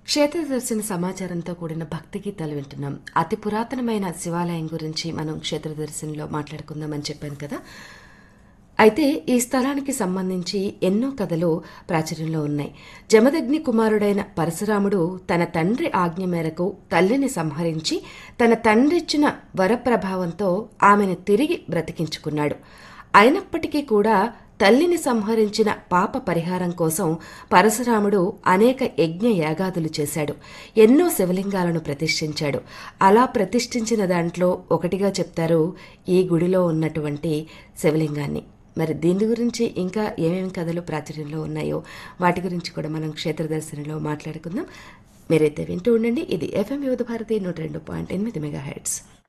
క్షేత్ర దర్శన సమాచారంతో కూడిన భక్తి గీతాలు వింటున్నాం అతి పురాతనమైన శివాలయం గురించి మనం క్షేత్ర దర్శనంలో మాట్లాడుకుందామని చెప్పాను కదా అయితే ఈ స్థలానికి సంబంధించి ఎన్నో కథలు ప్రాచుర్యంలో ఉన్నాయి జమదగ్ని కుమారుడైన పరశురాముడు తన తండ్రి ఆజ్ఞ మేరకు తల్లిని సంహరించి తన తండ్రిచ్చిన వరప్రభావంతో ఆమెను తిరిగి బ్రతికించుకున్నాడు అయినప్పటికీ కూడా తల్లిని సంహరించిన పాప పరిహారం కోసం పరశురాముడు అనేక యజ్ఞ యాగాదులు చేశాడు ఎన్నో శివలింగాలను ప్రతిష్ఠించాడు అలా ప్రతిష్ఠించిన దాంట్లో ఒకటిగా చెప్తారు ఈ గుడిలో ఉన్నటువంటి శివలింగాన్ని మరి దీని గురించి ఇంకా ఏమేమి కథలు ప్రాచుర్యంలో ఉన్నాయో వాటి గురించి కూడా మనం క్షేత్ర దర్శనంలో మాట్లాడుకుందాం మీరైతే వింటూ ఉండండి ఇది ఎఫ్ఎం యువత భారతి నూట రెండు పాయింట్ ఎనిమిది మెగా హెడ్స్